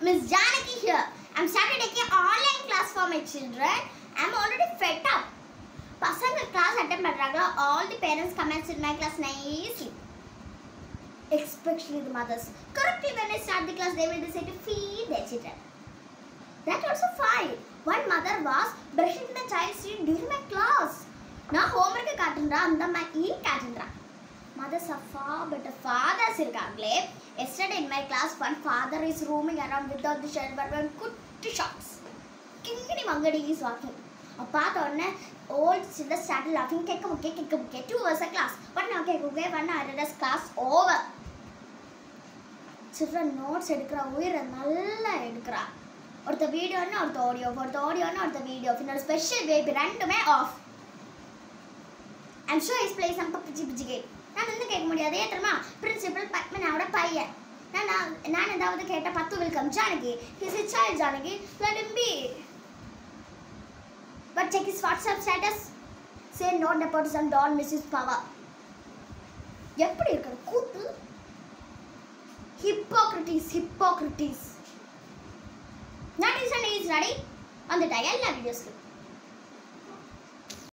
Miss Janaki here. I'm started taking online class for my children. I'm already fed up. பசங்க class attend பண்றாங்களா all the parents come and sit in my class nicely especially the mothers correctly when I start the class they will decide to feed their children that also fine one mother was brushing the child's teeth during my class நான் homework காட்டுன்றா அந்த அம்மா ஈ காட்டுன்றா mothers are far better fathers இருக்காங்களே yesterday in my class one father is roaming around without the shirt but one குட்டி shots கிங்கினி மங்கடி is walking அப்ப பார்த்த உடனே old children started laughing கேட்க முக்கிய கேட்க முக்கிய two was a class but now கேட்க முக்கிய one hour class over children notes எடுக்கிறா உயிரை நல்லா எடுக்கிறா ஒருத்த வீடியோன்னா ஒருத்த ஆடியோ ஒருத்த ஆடியோன்னா ஒருத்த வீடியோ பின்னர் ஸ்பெஷல் பேபி ரெண்டுமே ஆஃப் ஐம் ஷோ இஸ் பிளே சம் பிச்சி பிச்சி கேட் நான் வந்து கேட்க முடியாது ஏன் தெரியுமா பிரின்சிபல் பத்மனாவோட பையன் நான் நான் நான் ஏதாவது கேட்டால் பத்து welcome Janaki his is child Janaki let him be but check his WhatsApp status say no nepotism don't miss his power எப்படி இருக்கிற கூத்து Hippocrates, Hippocrates. Not is ready on the dial videos.